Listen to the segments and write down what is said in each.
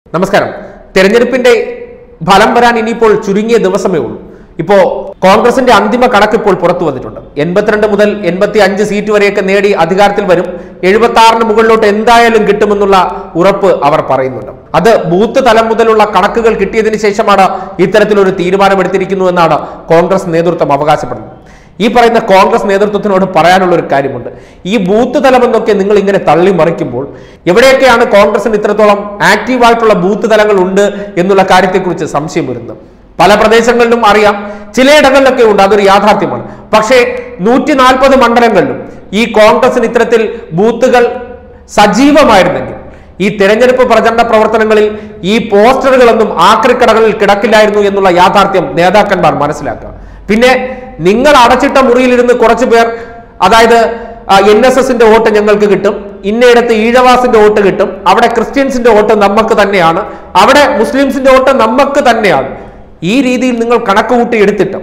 നമസ്കാരം തെരഞ്ഞെടുപ്പിന്റെ ഫലം വരാൻ ഇനിയിപ്പോൾ ചുരുങ്ങിയ ദിവസമേ ഉള്ളൂ ഇപ്പോ കോൺഗ്രസിന്റെ അന്തിമ കണക്ക് ഇപ്പോൾ പുറത്തു വന്നിട്ടുണ്ട് എൺപത്തിരണ്ട് മുതൽ എൺപത്തി അഞ്ച് സീറ്റ് വരെയൊക്കെ നേടി അധികാരത്തിൽ വരും എഴുപത്തി ആറിന് മുകളിലോട്ട് എന്തായാലും കിട്ടുമെന്നുള്ള ഉറപ്പ് അവർ പറയുന്നുണ്ട് അത് ബൂത്ത് തലം മുതലുള്ള കണക്കുകൾ കിട്ടിയതിനു ശേഷമാണ് ഇത്തരത്തിലൊരു തീരുമാനമെടുത്തിരിക്കുന്നു എന്നാണ് കോൺഗ്രസ് നേതൃത്വം അവകാശപ്പെടുന്നത് ഈ പറയുന്ന കോൺഗ്രസ് നേതൃത്വത്തിനോട് പറയാനുള്ള ഒരു കാര്യമുണ്ട് ഈ ബൂത്ത് തലമെന്നൊക്കെ നിങ്ങൾ ഇങ്ങനെ തള്ളി മറിക്കുമ്പോൾ എവിടെയൊക്കെയാണ് കോൺഗ്രസിന് ഇത്രത്തോളം ആക്റ്റീവായിട്ടുള്ള ബൂത്ത് തലങ്ങൾ ഉണ്ട് എന്നുള്ള കാര്യത്തെക്കുറിച്ച് സംശയം വരുന്നത് പല പ്രദേശങ്ങളിലും അറിയാം ചിലയിടങ്ങളിലൊക്കെ ഉണ്ട് അതൊരു യാഥാർത്ഥ്യമാണ് പക്ഷേ നൂറ്റി നാൽപ്പത് മണ്ഡലങ്ങളിലും ഈ കോൺഗ്രസിന് ഇത്തരത്തിൽ ബൂത്തുകൾ സജീവമായിരുന്നെങ്കിൽ ഈ തെരഞ്ഞെടുപ്പ് പ്രചരണ പ്രവർത്തനങ്ങളിൽ ഈ പോസ്റ്ററുകളൊന്നും ആക്രിക്കടകളിൽ കിടക്കില്ലായിരുന്നു എന്നുള്ള യാഥാർത്ഥ്യം നേതാക്കന്മാർ മനസ്സിലാക്കുക പിന്നെ നിങ്ങൾ അടച്ചിട്ട മുറിയിലിരുന്ന് കുറച്ചു പേർ അതായത് എൻ എസ് എസിന്റെ വോട്ട് ഞങ്ങൾക്ക് കിട്ടും ഇന്നയിടത്ത് ഈഴവാസിന്റെ വോട്ട് കിട്ടും അവിടെ ക്രിസ്ത്യൻസിന്റെ വോട്ട് നമുക്ക് തന്നെയാണ് അവിടെ മുസ്ലിംസിന്റെ വോട്ട് നമുക്ക് തന്നെയാണ് ഈ രീതിയിൽ നിങ്ങൾ കണക്ക് കൂട്ടി എടുത്തിട്ടും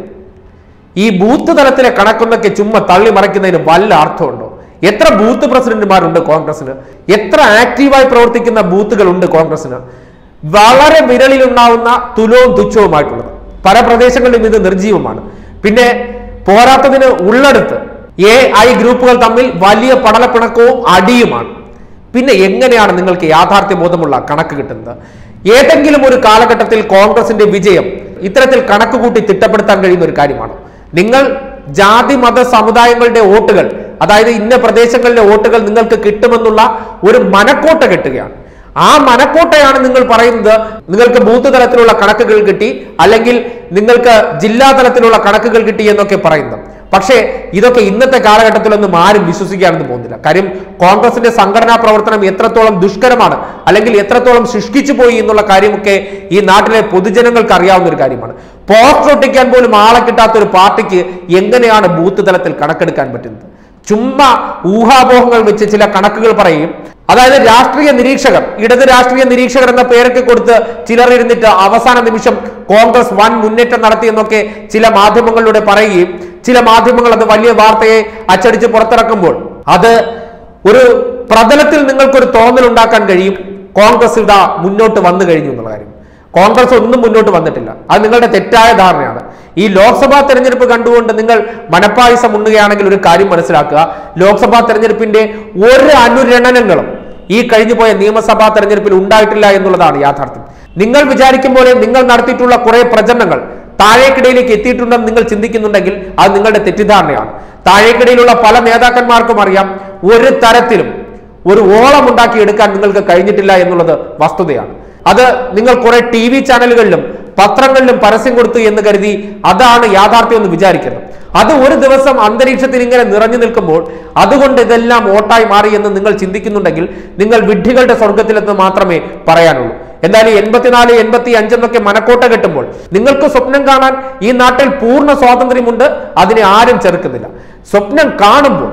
ഈ ബൂത്ത് തലത്തിലെ കണക്കൊന്നൊക്കെ ചുമ്മാ തള്ളി മറയ്ക്കുന്നതിന് വല്ല അർത്ഥമുണ്ടോ എത്ര ബൂത്ത് പ്രസിഡന്റുമാരുണ്ട് കോൺഗ്രസിന് എത്ര ആക്റ്റീവായി പ്രവർത്തിക്കുന്ന ബൂത്തുകൾ ഉണ്ട് കോൺഗ്രസിന് വളരെ വിരലിലുണ്ടാവുന്ന തുലവും തുച്ഛവുമായിട്ടുള്ളത് പല പ്രദേശങ്ങളിലും ഇത് നിർജീവമാണ് പിന്നെ പോരാത്തതിന് ഉള്ളടുത്ത് എ ഐ ഗ്രൂപ്പുകൾ തമ്മിൽ വലിയ പടലപ്പിണക്കവും അടിയുമാണ് പിന്നെ എങ്ങനെയാണ് നിങ്ങൾക്ക് യാഥാർത്ഥ്യ ബോധമുള്ള കണക്ക് കിട്ടുന്നത് ഏതെങ്കിലും ഒരു കാലഘട്ടത്തിൽ കോൺഗ്രസിന്റെ വിജയം ഇത്തരത്തിൽ കണക്ക് കൂട്ടി തിട്ടപ്പെടുത്താൻ കഴിയുന്ന ഒരു കാര്യമാണ് നിങ്ങൾ ജാതി മത സമുദായങ്ങളുടെ വോട്ടുകൾ അതായത് ഇന്ന പ്രദേശങ്ങളിലെ വോട്ടുകൾ നിങ്ങൾക്ക് കിട്ടുമെന്നുള്ള ഒരു മനക്കോട്ട കെട്ടുകയാണ് ആ മനക്കോട്ടയാണ് നിങ്ങൾ പറയുന്നത് നിങ്ങൾക്ക് ബൂത്ത് തലത്തിലുള്ള കണക്കുകൾ കിട്ടി അല്ലെങ്കിൽ നിങ്ങൾക്ക് ജില്ലാ തലത്തിലുള്ള കണക്കുകൾ കിട്ടി എന്നൊക്കെ പറയുന്നത് പക്ഷേ ഇതൊക്കെ ഇന്നത്തെ കാലഘട്ടത്തിലൊന്നും ആരും വിശ്വസിക്കാനെന്ന് പോകുന്നില്ല കാര്യം കോൺഗ്രസിന്റെ സംഘടനാ പ്രവർത്തനം എത്രത്തോളം ദുഷ്കരമാണ് അല്ലെങ്കിൽ എത്രത്തോളം ശുഷ്കിച്ചു പോയി എന്നുള്ള കാര്യമൊക്കെ ഈ നാട്ടിലെ പൊതുജനങ്ങൾക്ക് അറിയാവുന്ന ഒരു കാര്യമാണ് പോസ്റ്റർ ഒട്ടിക്കാൻ പോലും ആളെ കിട്ടാത്ത ഒരു പാർട്ടിക്ക് എങ്ങനെയാണ് ബൂത്ത് തലത്തിൽ കണക്കെടുക്കാൻ പറ്റുന്നത് ചുമ്മാ ഊഹാപോഹങ്ങൾ വെച്ച് ചില കണക്കുകൾ പറയും അതായത് രാഷ്ട്രീയ നിരീക്ഷകർ ഇടത് രാഷ്ട്രീയ നിരീക്ഷകർ എന്ന പേരൊക്കെ കൊടുത്ത് ചിലർ ഇരുന്നിട്ട് അവസാന നിമിഷം കോൺഗ്രസ് വൻ മുന്നേറ്റം നടത്തിയെന്നൊക്കെ ചില മാധ്യമങ്ങളിലൂടെ പറയുകയും ചില മാധ്യമങ്ങൾ അത് വലിയ വാർത്തയെ അച്ചടിച്ച് പുറത്തിറക്കുമ്പോൾ അത് ഒരു പ്രതലത്തിൽ നിങ്ങൾക്കൊരു തോന്നൽ ഉണ്ടാക്കാൻ കഴിയും കോൺഗ്രസ് ഇതാ മുന്നോട്ട് വന്നു കഴിഞ്ഞു എന്നുള്ള കാര്യം കോൺഗ്രസ് ഒന്നും മുന്നോട്ട് വന്നിട്ടില്ല അത് നിങ്ങളുടെ തെറ്റായ ധാരണയാണ് ഈ ലോക്സഭാ തെരഞ്ഞെടുപ്പ് കണ്ടുകൊണ്ട് നിങ്ങൾ മനപ്പായസം ഉണ്ണുകയാണെങ്കിൽ ഒരു കാര്യം മനസ്സിലാക്കുക ലോക്സഭാ തെരഞ്ഞെടുപ്പിന്റെ ഒരു അനുരണനങ്ങളും ഈ കഴിഞ്ഞു പോയ നിയമസഭാ തെരഞ്ഞെടുപ്പിൽ ഉണ്ടായിട്ടില്ല എന്നുള്ളതാണ് യാഥാർത്ഥ്യം നിങ്ങൾ വിചാരിക്കും പോലെ നിങ്ങൾ നടത്തിയിട്ടുള്ള കുറെ പ്രചരണങ്ങൾ താഴേക്കിടയിലേക്ക് എത്തിയിട്ടുണ്ടെന്ന് നിങ്ങൾ ചിന്തിക്കുന്നുണ്ടെങ്കിൽ അത് നിങ്ങളുടെ തെറ്റിദ്ധാരണയാണ് താഴേക്കിടയിലുള്ള പല നേതാക്കന്മാർക്കും അറിയാം ഒരു തരത്തിലും ഒരു ഓളം ഉണ്ടാക്കി എടുക്കാൻ നിങ്ങൾക്ക് കഴിഞ്ഞിട്ടില്ല എന്നുള്ളത് വസ്തുതയാണ് അത് നിങ്ങൾ കുറെ ടി വി ചാനലുകളിലും പത്രങ്ങളിലും പരസ്യം കൊടുത്തു എന്ന് കരുതി അതാണ് യാഥാർത്ഥ്യം എന്ന് വിചാരിക്കരുത് അത് ഒരു ദിവസം അന്തരീക്ഷത്തിൽ ഇങ്ങനെ നിറഞ്ഞു നിൽക്കുമ്പോൾ അതുകൊണ്ട് ഇതെല്ലാം വോട്ടായി മാറി എന്ന് നിങ്ങൾ ചിന്തിക്കുന്നുണ്ടെങ്കിൽ നിങ്ങൾ വിഡ്ഢികളുടെ സ്വർഗത്തിലെന്ന് മാത്രമേ പറയാനുള്ളൂ എന്തായാലും എൺപത്തിനാല് എൺപത്തി അഞ്ചെന്നൊക്കെ മനക്കോട്ട കെട്ടുമ്പോൾ നിങ്ങൾക്ക് സ്വപ്നം കാണാൻ ഈ നാട്ടിൽ പൂർണ്ണ സ്വാതന്ത്ര്യമുണ്ട് അതിനെ ആരും ചെറുക്കുന്നില്ല സ്വപ്നം കാണുമ്പോൾ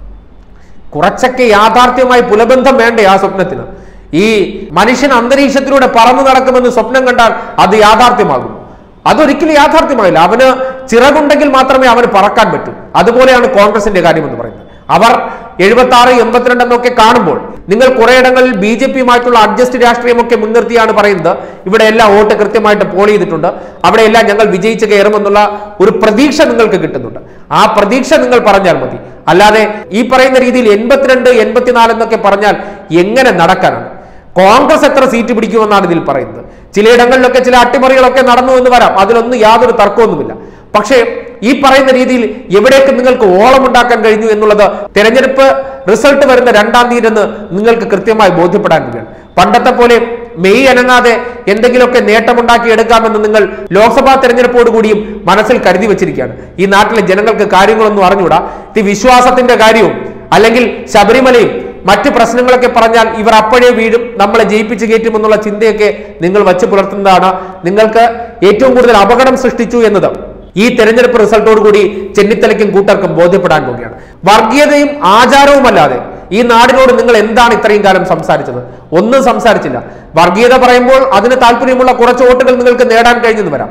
കുറച്ചൊക്കെ യാഥാർത്ഥ്യമായി പുലബന്ധം വേണ്ടേ ആ സ്വപ്നത്തിന് ഈ മനുഷ്യൻ അന്തരീക്ഷത്തിലൂടെ പറന്നു നടക്കുമെന്ന് സ്വപ്നം കണ്ടാൽ അത് യാഥാർത്ഥ്യമാകും അതൊരിക്കലും യാഥാർത്ഥ്യമായില്ല അവന് ചിറകുണ്ടെങ്കിൽ മാത്രമേ അവന് പറക്കാൻ പറ്റൂ അതുപോലെയാണ് കോൺഗ്രസിന്റെ കാര്യം എന്ന് പറയുന്നത് അവർ എഴുപത്തി ആറ് എൺപത്തിരണ്ട് എന്നൊക്കെ കാണുമ്പോൾ നിങ്ങൾ കുറേയിടങ്ങളിൽ ബി ജെ പിയുമായിട്ടുള്ള അഡ്ജസ്റ്റ് രാഷ്ട്രീയമൊക്കെ മുൻനിർത്തിയാണ് പറയുന്നത് ഇവിടെ എല്ലാം വോട്ട് കൃത്യമായിട്ട് പോൾ ചെയ്തിട്ടുണ്ട് അവിടെയെല്ലാം ഞങ്ങൾ വിജയിച്ച് കയറുമെന്നുള്ള ഒരു പ്രതീക്ഷ നിങ്ങൾക്ക് കിട്ടുന്നുണ്ട് ആ പ്രതീക്ഷ നിങ്ങൾ പറഞ്ഞാൽ മതി അല്ലാതെ ഈ പറയുന്ന രീതിയിൽ എൺപത്തിരണ്ട് എൺപത്തിനാല് എന്നൊക്കെ പറഞ്ഞാൽ എങ്ങനെ നടക്കാനാണ് കോൺഗ്രസ് എത്ര സീറ്റ് പിടിക്കുമെന്നാണ് ഇതിൽ പറയുന്നത് ചിലയിടങ്ങളിലൊക്കെ ചില അട്ടിമറികളൊക്കെ നടന്നു എന്ന് വരാം അതിലൊന്നും യാതൊരു തർക്കമൊന്നുമില്ല പക്ഷേ ഈ പറയുന്ന രീതിയിൽ എവിടേക്ക് നിങ്ങൾക്ക് ഓളമുണ്ടാക്കാൻ കഴിഞ്ഞു എന്നുള്ളത് തെരഞ്ഞെടുപ്പ് റിസൾട്ട് വരുന്ന രണ്ടാം തീയതി എന്ന് നിങ്ങൾക്ക് കൃത്യമായി ബോധ്യപ്പെടാൻ കഴിയും പണ്ടത്തെ പോലെ മെയ് അനങ്ങാതെ എന്തെങ്കിലുമൊക്കെ നേട്ടമുണ്ടാക്കി എടുക്കാമെന്ന് നിങ്ങൾ ലോക്സഭാ തെരഞ്ഞെടുപ്പോട് കൂടിയും മനസ്സിൽ കരുതി വെച്ചിരിക്കുകയാണ് ഈ നാട്ടിലെ ജനങ്ങൾക്ക് കാര്യങ്ങളൊന്നും അറിഞ്ഞുകൂടാ ഇത് വിശ്വാസത്തിന്റെ കാര്യവും അല്ലെങ്കിൽ ശബരിമലയും മറ്റ് പ്രശ്നങ്ങളൊക്കെ പറഞ്ഞാൽ ഇവർ അപ്പോഴേ വീഴും നമ്മളെ ജയിപ്പിച്ച് കയറ്റുമെന്നുള്ള ചിന്തയൊക്കെ നിങ്ങൾ വച്ച് പുലർത്തുന്നതാണ് നിങ്ങൾക്ക് ഏറ്റവും കൂടുതൽ അപകടം സൃഷ്ടിച്ചു എന്നത് ഈ തെരഞ്ഞെടുപ്പ് റിസൾട്ടോട് കൂടി ചെന്നിത്തലയ്ക്കും കൂട്ടർക്കും ബോധ്യപ്പെടാൻ പോവുകയാണ് വർഗീയതയും ആചാരവുമല്ലാതെ ഈ നാടിനോട് നിങ്ങൾ എന്താണ് ഇത്രയും കാലം സംസാരിച്ചത് ഒന്നും സംസാരിച്ചില്ല വർഗീയത പറയുമ്പോൾ അതിന് താല്പര്യമുള്ള കുറച്ച് വോട്ടുകൾ നിങ്ങൾക്ക് നേടാൻ കഴിഞ്ഞെന്ന് വരാം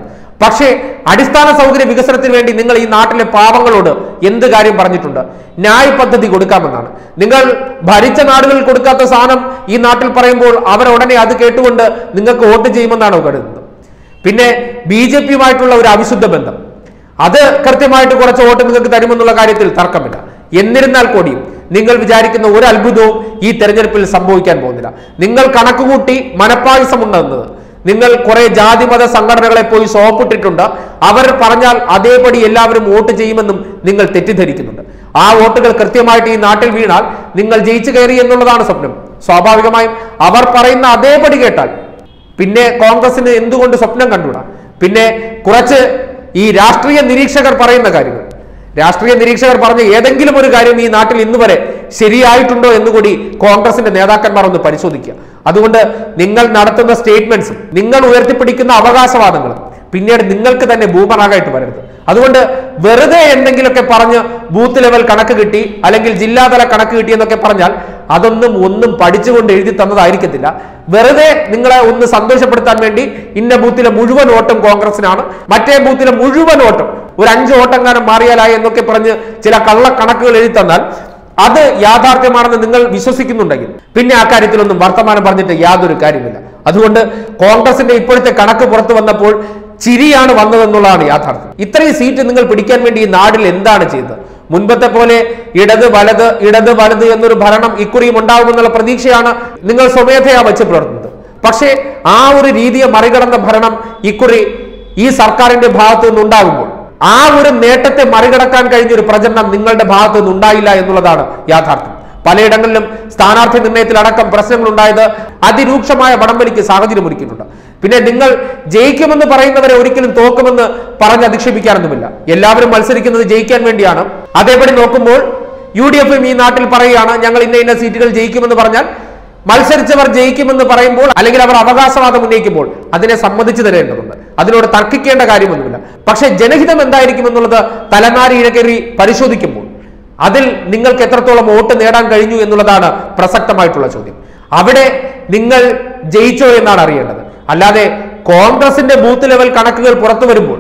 പക്ഷേ അടിസ്ഥാന സൗകര്യ വികസനത്തിന് വേണ്ടി നിങ്ങൾ ഈ നാട്ടിലെ പാവങ്ങളോട് എന്ത് കാര്യം പറഞ്ഞിട്ടുണ്ട് ന്യായ പദ്ധതി കൊടുക്കാമെന്നാണ് നിങ്ങൾ ഭരിച്ച നാടുകളിൽ കൊടുക്കാത്ത സാധനം ഈ നാട്ടിൽ പറയുമ്പോൾ അവർ ഉടനെ അത് കേട്ടുകൊണ്ട് നിങ്ങൾക്ക് വോട്ട് ചെയ്യുമെന്നാണോ കരുതുന്നത് പിന്നെ ബി ജെ പിയുമായിട്ടുള്ള ഒരു അവിശുദ്ധ ബന്ധം അത് കൃത്യമായിട്ട് കുറച്ച് വോട്ട് നിങ്ങൾക്ക് തരുമെന്നുള്ള കാര്യത്തിൽ തർക്കമില്ല എന്നിരുന്നാൽ കൂടിയും നിങ്ങൾ വിചാരിക്കുന്ന ഒരു അത്ഭുതവും ഈ തെരഞ്ഞെടുപ്പിൽ സംഭവിക്കാൻ പോകുന്നില്ല നിങ്ങൾ കണക്കുകൂട്ടി മനപ്പായസമുണ്ടെന്നത് നിങ്ങൾ കുറെ ജാതിമത സംഘടനകളെ പോയി സോപ്പിട്ടിട്ടുണ്ട് അവർ പറഞ്ഞാൽ അതേപടി എല്ലാവരും വോട്ട് ചെയ്യുമെന്നും നിങ്ങൾ തെറ്റിദ്ധരിക്കുന്നുണ്ട് ആ വോട്ടുകൾ കൃത്യമായിട്ട് ഈ നാട്ടിൽ വീണാൽ നിങ്ങൾ ജയിച്ചു കയറി എന്നുള്ളതാണ് സ്വപ്നം സ്വാഭാവികമായും അവർ പറയുന്ന അതേപടി കേട്ടാൽ പിന്നെ കോൺഗ്രസിന് എന്തുകൊണ്ട് സ്വപ്നം കണ്ടുകൂടാ പിന്നെ കുറച്ച് ഈ രാഷ്ട്രീയ നിരീക്ഷകർ പറയുന്ന കാര്യങ്ങൾ രാഷ്ട്രീയ നിരീക്ഷകർ പറഞ്ഞ ഏതെങ്കിലും ഒരു കാര്യം ഈ നാട്ടിൽ ഇന്ന് വരെ ശരിയായിട്ടുണ്ടോ എന്നുകൂടി കോൺഗ്രസിന്റെ നേതാക്കന്മാർ ഒന്ന് പരിശോധിക്കുക അതുകൊണ്ട് നിങ്ങൾ നടത്തുന്ന സ്റ്റേറ്റ്മെന്റ്സും നിങ്ങൾ ഉയർത്തിപ്പിടിക്കുന്ന അവകാശവാദങ്ങളും പിന്നീട് നിങ്ങൾക്ക് തന്നെ ബൂമറാകായിട്ട് വരരുത് അതുകൊണ്ട് വെറുതെ എന്തെങ്കിലുമൊക്കെ പറഞ്ഞ് ബൂത്ത് ലെവൽ കണക്ക് കിട്ടി അല്ലെങ്കിൽ ജില്ലാതല കണക്ക് കിട്ടി എന്നൊക്കെ പറഞ്ഞാൽ അതൊന്നും ഒന്നും പഠിച്ചുകൊണ്ട് എഴുതി തന്നതായിരിക്കത്തില്ല വെറുതെ നിങ്ങളെ ഒന്ന് സന്തോഷപ്പെടുത്താൻ വേണ്ടി ഇന്ന ബൂത്തിലെ മുഴുവൻ വോട്ടും കോൺഗ്രസിനാണ് മറ്റേ ബൂത്തിലെ മുഴുവൻ വോട്ടും ഒരു അഞ്ച് വോട്ടെങ്ങാനും മാറിയാലായി എന്നൊക്കെ പറഞ്ഞ് ചില കള്ള കണക്കുകൾ എഴുതി തന്നാൽ അത് യാഥാർത്ഥ്യമാണെന്ന് നിങ്ങൾ വിശ്വസിക്കുന്നുണ്ടെങ്കിൽ പിന്നെ ആ കാര്യത്തിലൊന്നും വർത്തമാനം പറഞ്ഞിട്ട് യാതൊരു കാര്യമില്ല അതുകൊണ്ട് കോൺഗ്രസിന്റെ ഇപ്പോഴത്തെ കണക്ക് പുറത്തു വന്നപ്പോൾ ചിരിയാണ് വന്നതെന്നുള്ളതാണ് യാഥാർത്ഥ്യം ഇത്രയും സീറ്റ് നിങ്ങൾ പിടിക്കാൻ വേണ്ടി ഈ നാടിൽ എന്താണ് ചെയ്തത് മുൻപത്തെ പോലെ ഇടത് വലത് ഇടത് വലത് എന്നൊരു ഭരണം ഇക്കുറിയും ഉണ്ടാവുമെന്നുള്ള പ്രതീക്ഷയാണ് നിങ്ങൾ സ്വമേധയാ വെച്ച് പുലർത്തുന്നത് പക്ഷേ ആ ഒരു രീതിയെ മറികടന്ന ഭരണം ഇക്കുറി ഈ സർക്കാരിന്റെ ഭാഗത്തു നിന്നുണ്ടാകുമ്പോൾ ആ ഒരു നേട്ടത്തെ മറികടക്കാൻ കഴിഞ്ഞ ഒരു പ്രചരണം നിങ്ങളുടെ ഭാഗത്തു നിന്നുണ്ടായില്ല എന്നുള്ളതാണ് യാഥാർത്ഥ്യം പലയിടങ്ങളിലും സ്ഥാനാർത്ഥി നിർണയത്തിൽ അടക്കം പ്രശ്നങ്ങൾ ഉണ്ടായത് അതിരൂക്ഷമായ വടംവലിക്ക് സാഹചര്യം ഒരുക്കിയിട്ടുണ്ട് പിന്നെ നിങ്ങൾ ജയിക്കുമെന്ന് പറയുന്നവരെ ഒരിക്കലും തോക്കുമെന്ന് പറഞ്ഞ് അധിക്ഷേപിക്കാനൊന്നുമില്ല എല്ലാവരും മത്സരിക്കുന്നത് ജയിക്കാൻ വേണ്ടിയാണ് അതേപടി നോക്കുമ്പോൾ യു ഡി എഫും ഈ നാട്ടിൽ പറയുകയാണ് ഞങ്ങൾ ഇന്ന ഇന്ന സീറ്റുകൾ ജയിക്കുമെന്ന് പറഞ്ഞാൽ മത്സരിച്ചവർ ജയിക്കുമെന്ന് പറയുമ്പോൾ അല്ലെങ്കിൽ അവർ അവകാശവാദം ഉന്നയിക്കുമ്പോൾ അതിനെ സമ്മതിച്ചു തരേണ്ടതുണ്ട് അതിനോട് തർക്കിക്കേണ്ട കാര്യമൊന്നുമില്ല പക്ഷേ ജനഹിതം എന്തായിരിക്കും എന്നുള്ളത് തലനാരി ഇഴകേറി പരിശോധിക്കുമ്പോൾ അതിൽ നിങ്ങൾക്ക് എത്രത്തോളം വോട്ട് നേടാൻ കഴിഞ്ഞു എന്നുള്ളതാണ് പ്രസക്തമായിട്ടുള്ള ചോദ്യം അവിടെ നിങ്ങൾ ജയിച്ചോ എന്നാണ് അറിയേണ്ടത് അല്ലാതെ കോൺഗ്രസിന്റെ ബൂത്ത് ലെവൽ കണക്കുകൾ പുറത്തു വരുമ്പോൾ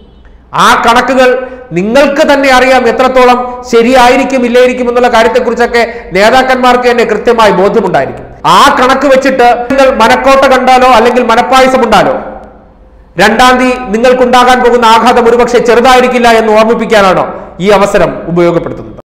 ആ കണക്കുകൾ നിങ്ങൾക്ക് തന്നെ അറിയാം എത്രത്തോളം ശരിയായിരിക്കും ഇല്ലായിരിക്കും എന്നുള്ള കാര്യത്തെക്കുറിച്ചൊക്കെ നേതാക്കന്മാർക്ക് തന്നെ കൃത്യമായി ബോധ്യമുണ്ടായിരിക്കും ആ കണക്ക് വെച്ചിട്ട് നിങ്ങൾ മനക്കോട്ട കണ്ടാലോ അല്ലെങ്കിൽ മനപ്പായസം ഉണ്ടാലോ രണ്ടാം തീയതി നിങ്ങൾക്കുണ്ടാകാൻ പോകുന്ന ആഘാതം ഒരുപക്ഷെ ചെറുതായിരിക്കില്ല എന്ന് ഓർമ്മിപ്പിക്കാനാണോ ഈ അവസരം ഉപയോഗപ്പെടുത്തുന്നത്